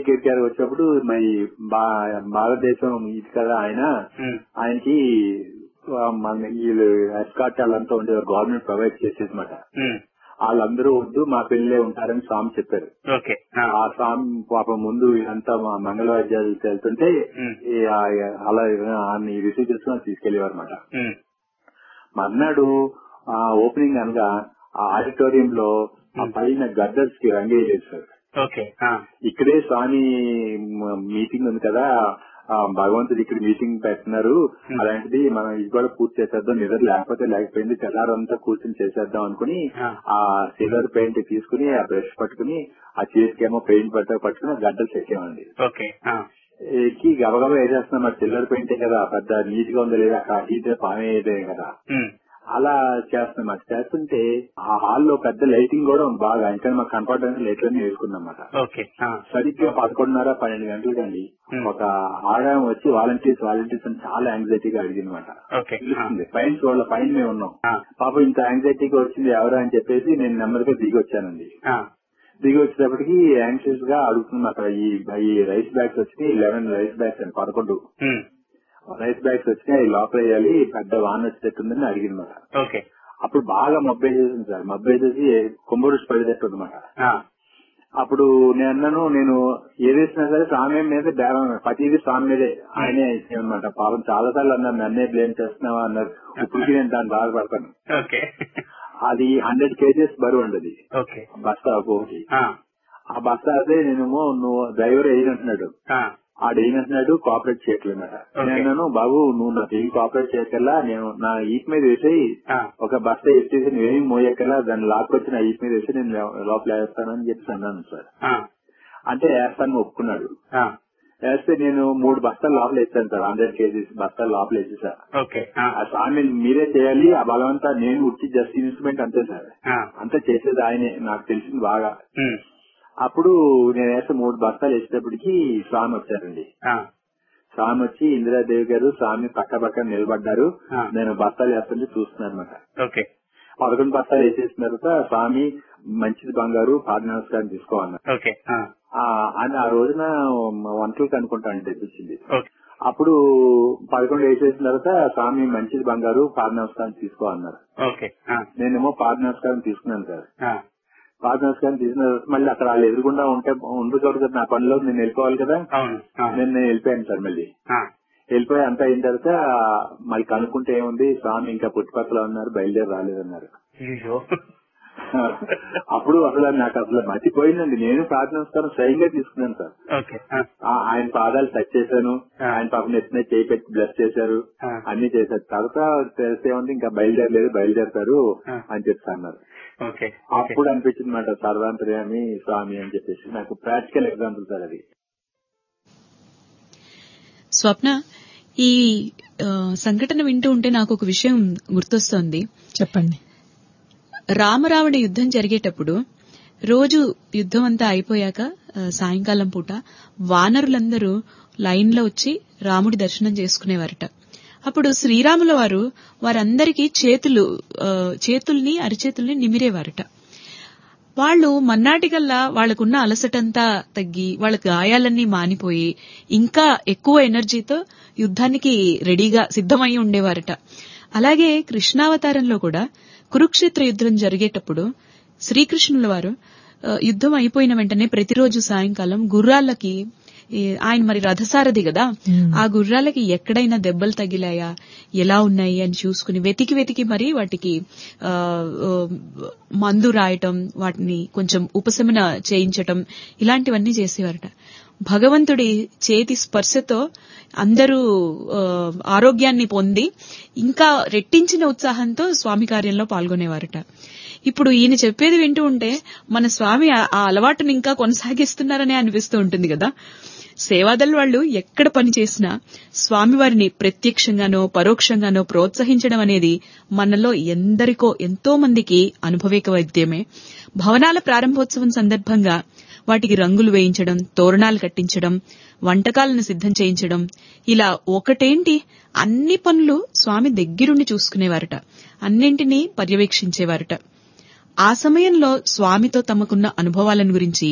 అంబేద్కర్ గారు వచ్చినప్పుడు మరి భా- భారతదేశం ఇది కదా ఆయన ఉమ్, ఆయనకి ఆ, మన వీళ్ళు ఎస్కాట్ వాళ్ళంతా ఉండేవారు గవర్నమెంట్ ప్రొవైడ్ చేసేదన్నమాట ఉమ్, వాళ్ళందరూ వద్దు మా పెళ్లిలే ఉంటారని స్వామి చెప్పారు ఓకే ఆ, ఆ స్వామి పాపం ముందు అంతా మా మంగళవాద్యాలు వెళ్తుంటే ఉమ్, ఈ ఆ- అలా ఆమె రిసీవ్ చేసుకుని తీసుకెళ్లేవారు అనమాట ఉమ్, మర్నాడు ఆ ఓపెనింగ్ అనగా ఆ ఆడిటోరియం లో ఆ పైన గద్దర్స్ కి రంగేయలేదు సార్ ఓకే ఆ, ఇక్కడే స్వామి మ- మీటింగ్ ఉంది కదా ఆ భగవంతుడు ఇక్కడ మీటింగ్ పెడుతున్నారు అలాంటిది మనం ఇది కూడా పూర్తి చేసేద్దాం నిద్ర లేకపోతే లేకపోయింది తెల్లారంతా కూర్చొని చేసేద్దాం అనుకుని ఆ. ఆ సిల్వర్ పెయింట్ తీసుకుని ఆ బ్రష్ పట్టుకుని ఆ చేతికేమో పెయింట్ పట్ట పట్టుకుని ఆ గడ్డలు చెక్కామండి ఓకే ఆ, ఎక్కి గబగబా వేసేస్తున్నాం మరి సిల్వర్ పెయింటే కదా పెద్ద నీట్ గా ఉందో లేదా అక్కడ హీట్ పామే కదా ఉమ్, అలా చేస్తున్నాం అది చేస్తుంటే ఆ హాల్లో పెద్ద లైటింగ్ కూడా ఉంది బాగా ఇంకా మాకు కనపడడానికి లైట్లన్నీ వేసుకున్నాం అన్నమాట ఓకే ఆ, సరిగ్గా పదకొండున్నర పన్నెండు గంటలకండి Hmm. ఒక ఆడాయం వచ్చి వాలంటీర్స్ వాలంటీర్స్ అని చాలా యాంగ్జైటీగా అడిగిందన్నమాట ఓకే ఆ, పిలుస్తుంది పైన చూడాల పైన మేము ఉన్నాం ఆ, పాపం ఇంత యాంగ్జైటీగా వచ్చింది ఎవరు అని చెప్పేసి నేను నెమ్మదిగా దిగి వచ్చానండి ఆ, దిగి వచ్చేటప్పటికి యాంగ్షియస్ గా అడుగుతున్నాం అక్కడ ఈ ఈ రైస్ బ్యాగ్స్ వచ్చినాయి లెవెన్ రైస్ బ్యాగ్స్ అని పదకొండు ఉమ్, రైస్ బ్యాగ్స్ వచ్చినాయి అవి లోపల వేయాలి పెద్ద వాన్ వచ్చేటట్టుందని అడిగిందన్నమాట ఓకే అప్పుడు బాగా మబ్బేసేసింది సార్ మబ్బేసేసి కుంభరుష్ పడినట్టు అనమాట ఆ, అప్పుడు నేను అన్నాను నేను ఏదేసినా సరే స్వామి మీద బేరం ప్రతిదీ స్వామి మీదే ఆయనే అనమాట పాపం చాలా సార్లు అన్నారు నన్నే బ్లేమ్ చేస్తున్నావా అన్నారు ఇప్పటికి నేను దాన్ని బాధపడతాను ఓకే అది హండ్రెడ్ కేజెస్ బరువు అండి అది ఓకే బస్తా ఒకటి ఆ, ఆ బస్తా అదే నేనేమో నువ్వు డ్రైవర్ వేయనంటున్నాడు ఆ, ఆడు వేయనంటున్నాడు కోఆపరేట్ చేయట్లేదు అన్నమాట Okay. నేను అన్నాను బాబు నువ్వు నాకు ఏం కోఆపరేట్ చేయకల్లా నేను నా ఈప్ మీద వేసేయి ఆ, ఒక బస్తా ఎత్తేసి నువ్వేం మోయక్కల్లా దాన్ని లాక్కొచ్చి నా ఈప్ మీద వేసి నేను లోపల వేస్తానని చెప్పి అన్నాను సార్ ఆ, అంటే వేస్తాను ఒప్పుకున్నాడు ఆ, వేస్తే నేను మూడు బస్తాలు లోపల వేస్తాను సార్ హండ్రెడ్ కేజీస్ బస్తాలు లోపల వేసి సార్ ఓకే ఆ, ఆ స్వామి మీరే చేయాలి ఆ బలవంతా నేను ఉట్టి జస్ట్ ఇన్స్ట్రుమెంట్ అంతే సార్ ఆ, అంతా చేసేది ఆయనే నాకు తెలిసింది బాగా ఉమ్, అప్పుడు నేను వేస్తే మూడు బస్తాలు వేసేటప్పటికి స్వామి వచ్చారండి ఆ, స్వామి వచ్చి ఇందిరాదేవి గారు స్వామి పక్క పక్క నిలబడ్డారు ఆ. నేను బస్తాలు వేస్తుంటే చూస్తున్నాను అనమాట ఓకే పదకొండు బస్తాలు వేసేసిన తర్వాత స్వామి మంచిది బంగారు పాద నమస్కారం తీసుకోమన్నారు ఓకే ఆ, ఆ, అని ఆ రోజున వంటలకు అనుకుంటాను తెప్పించింది ఓకే అప్పుడు పదకొండు వేసేసిన తర్వాత స్వామి మంచిది బంగారు పాద నమస్కారం తీసుకో అన్నారు ఓకే ఆ, నేనేమో పాద నమస్కారం తీసుకున్నాను సార్ ఆ, పాద నమస్కారం తీసుకున్న తర్వాత మళ్ళీ అక్కడ వాళ్ళు ఎదురుగుండా ఉంటే ఉండకూడదు కదా నా పనిలో నేను వెళ్ళిపోవాలి కదా అవును ఆ, నేను నేను వెళ్ళిపోయాను సార్ మళ్ళీ ఆ, వెళ్ళిపోయి అంతా అయిన తర్వాత మళ్ళీ కనుక్కుంటే ఏముంది స్వామి ఇంకా పుట్టుపక్కల ఉన్నారు బయలుదేరి రాలేదన్నారు అయ్యో అప్పుడు అసలు నాకు అసలు మర్చిపోయిందండి నేను ప్రార్థన నమస్కారం స్వయంగా తీసుకున్నాను సార్ ఓకే ఆ, ఆ, ఆయన పాదాలు టచ్ చేశాను ఆ. ఆయన పాపం ఎత్తున చేయి పెట్టి బ్లెస్ చేశారు ఆ. అన్ని చేశారు తర్వాత తెలిసే ఉంది ఇంకా బయలుదేరలేదు బయలుదేరతారు ఆ. అని చెప్పి అన్నారు ఓకే ఓకే అప్పుడు అనిపించింది మాట సర్వాంతర్యామి స్వామి అని చెప్పేసి నాకు ప్రాక్టికల్ ఎగ్జాంపుల్ సార్ అది స్వప్న ఈ ఆ, సంఘటన వింటూ ఉంటే నాకు ఒక విషయం గుర్తొస్తోంది చెప్పండి రామరావణ యుద్ధం జరిగేటప్పుడు రోజు యుద్ధం అంతా అయిపోయాక ఆ, సాయంకాలం పూట వానరులందరూ లైన్లో వచ్చి రాముడి దర్శనం చేసుకునేవారట అప్పుడు శ్రీరాముల వారు వారందరికీ చేతులు ఆ, చేతుల్ని అరిచేతుల్ని నిమిరేవారట వాళ్ళు మన్నాటికల్లా వాళ్ళకున్న అలసటంతా తగ్గి వాళ్ళ గాయాలన్నీ మానిపోయి ఇంకా ఎక్కువ ఎనర్జీతో యుద్ధానికి రెడీగా సిద్ధమై ఉండేవారట అలాగే కృష్ణావతారంలో కూడా కురుక్షేత్ర యుద్ధం జరిగేటప్పుడు శ్రీకృష్ణుల వారు ఆ, యుద్ధం అయిపోయిన వెంటనే ప్రతిరోజు సాయంకాలం గుర్రాలకి ఈ, ఆయన మరి రథసారథి కదా ఆ గుర్రాలకి ఎక్కడైనా దెబ్బలు తగిలాయా ఎలా ఉన్నాయి అని చూసుకుని వెతికి వెతికి మరి వాటికి ఆ, ఆ, మందు రాయటం వాటిని కొంచెం ఉపశమన చేయించటం ఇలాంటివన్నీ చేసేవారట భగవంతుడి చేతి స్పర్శతో అందరూ ఆ, ఆరోగ్యాన్ని పొంది ఇంకా రెట్టించిన ఉత్సాహంతో స్వామి కార్యంలో పాల్గొనేవారట ఇప్పుడు ఈయన చెప్పేది వింటూ ఉంటే మన స్వామి ఆ ఆ అలవాటుని ఇంకా కొనసాగిస్తున్నారనే అనిపిస్తూ ఉంటుంది కదా సేవాదల్ వాళ్ళు ఎక్కడ పని చేసినా స్వామివారిని ప్రత్యక్షంగానో పరోక్షంగానో ప్రోత్సహించడం అనేది మనలో ఎందరికో ఎంతో మందికి అనుభవిక వైద్యమే భవనాల ప్రారంభోత్సవం సందర్భంగా వాటికి రంగులు వేయించడం తోరణాలు కట్టించడం వంటకాలను సిద్ధం చేయించడం ఇలా ఒకటేంటి అన్ని పనులు స్వామి దగ్గరుండి చూసుకునేవారట అన్నింటినీ పర్యవేక్షించేవారట ఆ సమయంలో స్వామితో తమకున్న అనుభవాలను గురించి